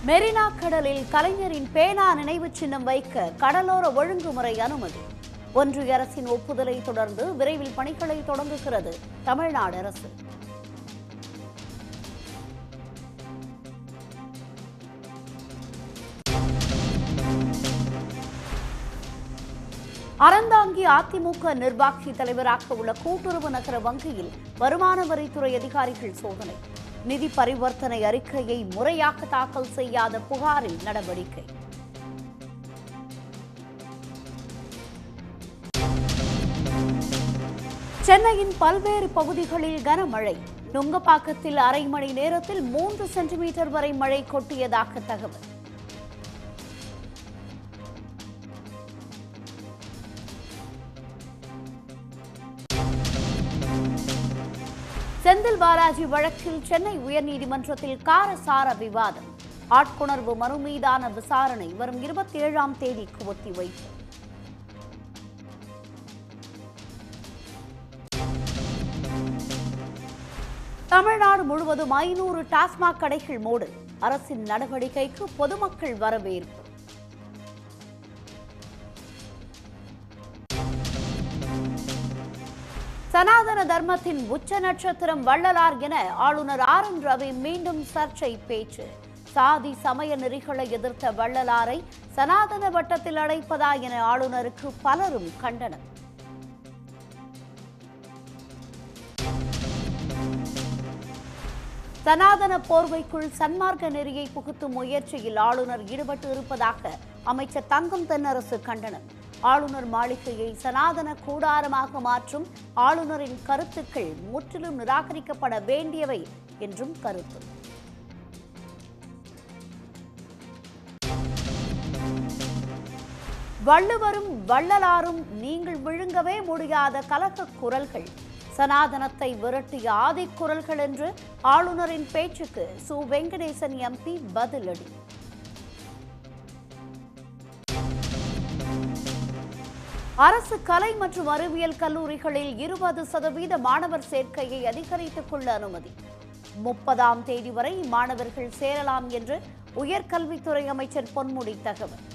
மெரினா கடலில் கலைஞரின் பேனா நினைவு சின்னம் வைக்க கடலோர ஒழுங்குமுறை அனுமதி ஒன்றிய அரசின் ஒப்புதலை தொடர்ந்து விரைவில் பணிகளை தொடங்குகிறது தமிழ்நாடு அரசு அறந்தாங்கி அதிமுக நிர்வாகி தலைவராக உள்ள கூட்டுறவு நகர வங்கியில் வருமான வரித்துறை அதிகாரிகள் சோதனை நிதி பரிவர்த்தனை அறிக்கையை முறையாக தாக்கல் செய்யாத புகாரில் நடவடிக்கை சென்னையின் பல்வேறு பகுதிகளில் கனமழை நுங்கப்பாக்கத்தில் அரை மணி நேரத்தில் மூன்று சென்டிமீட்டர் வரை மழை கொட்டியதாக தகவல் செந்தில் பாலாஜி வழக்கில் சென்னை உயர்நீதிமன்றத்தில் காரசார விவாதம் ஆட்கொணர்வு மனு மீதான விசாரணை வரும் இருபத்தி ஏழாம் தேதிக்கு ஒத்திவைப்பு தமிழ்நாடு முழுவதும் ஐநூறு டாஸ்மாக் கடைகள் மூடு அரசின் நடவடிக்கைக்கு பொதுமக்கள் வரவேற்பு சனாதன தர்மத்தின் உச்ச நட்சத்திரம் வள்ளலார் என ஆளுநர் ஆர் என் ரவி மீண்டும் சர்ச்சை பேச்சு சாதி சமய நெறிகளை எதிர்த்த வள்ளலாரை சனாதன வட்டத்தில் அடைப்பதா என ஆளுநருக்கு பலரும் கண்டனம் சனாதன போர்வைக்குள் சன்மார்க்க நெறியை புகுத்தும் முயற்சியில் ஆளுநர் ஈடுபட்டு இருப்பதாக அமைச்சர் தங்கம் தென்னரசு கண்டனம் ஆளுநர் மாளிகையை சனாதன கூடாரமாக மாற்றும் ஆளுநரின் கருத்துக்கள் முற்றிலும் நிராகரிக்கப்பட வேண்டியவை என்றும் கருத்து வள்ளுவரும் வள்ளலாரும் நீங்கள் விழுங்கவே முடியாத கலக்க குரல்கள் சனாதனத்தை விரட்டிய ஆதிக்குரல்கள் என்று ஆளுநரின் பேச்சுக்கு சு வெங்கடேசன் எம்பி பதிலடி அரசு கலை மற்றும் அறிவியல் கல்லூரிகளில் இருபது சதவீத மாணவர் சேர்க்கையை அதிகரித்துக் கொள்ள அனுமதி முப்பதாம் தேதி வரை மாணவர்கள் சேரலாம் என்று உயர்கல்வித்துறை அமைச்சர் பொன்முடி தகவல்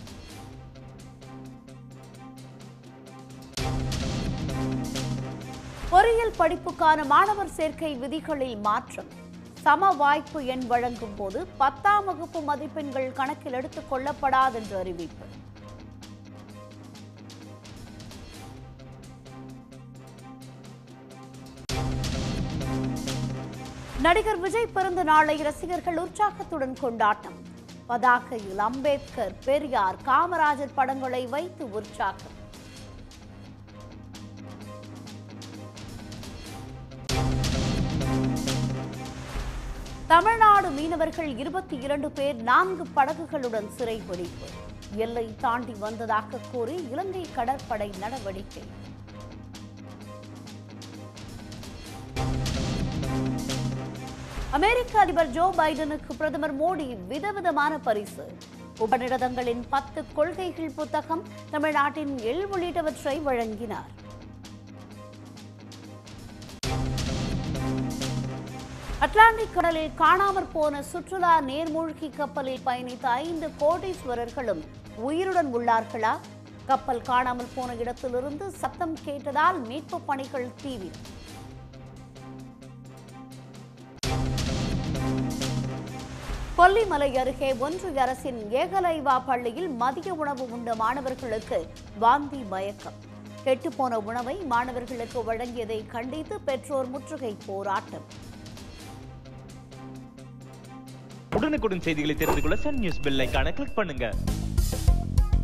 பொறியியல் படிப்புக்கான மாணவர் சேர்க்கை விதிகளில் மாற்றம் சம வாய்ப்பு எண் வழங்கும் போது பத்தாம் வகுப்பு மதிப்பெண்கள் கணக்கில் எடுத்துக் கொள்ளப்படாது என்று அறிவிப்பு நடிகர் விஜய் பிறந்த நாளை ரசிகர்கள் உற்சாகத்துடன் கொண்டாட்டம் பதாகையில் அம்பேத்கர் பெரியார் காமராஜர் படங்களை வைத்து உற்சாகம் தமிழ்நாடு மீனவர்கள் இருபத்தி இரண்டு பேர் நான்கு படகுகளுடன் சிறைபிடிப்பு எல்லை தாண்டி வந்ததாக கூறி இலங்கை கடற்படை நடவடிக்கை அமெரிக்க அதிபர் ஜோ பைடனுக்கு பிரதமர் மோடி விதவிதமான பரிசு உபநிடதங்களின் பத்து கொள்கைகள் புத்தகம் தமிழ்நாட்டின் எள் உள்ளிட்டவற்றை வழங்கினார் அட்லாண்டிக் கடலில் காணாமற் போன சுற்றுலா நீர்மூழ்கி கப்பலில் பயணித்த ஐந்து கோடீஸ்வரர்களும் உயிருடன் உள்ளார்களா கப்பல் காணாமல் போன இடத்திலிருந்து சத்தம் கேட்டதால் மீட்பு பணிகள் தீவிரம் கொல்லிமலை அருகே ஒன்றிய அரசின் ஏகலைவா பள்ளியில் மதிய உணவு உண்ட மாணவர்களுக்கு வாந்தி மயக்கம் கெட்டுப்போன உணவை மாணவர்களுக்கு வழங்கியதை கண்டித்து பெற்றோர் முற்றுகை போராட்டம் உடனுக்குடன் செய்திகளை தெரிந்து கொள்ள சன் நியூஸ் பெல் ஐகானை கிளிக் பண்ணுங்க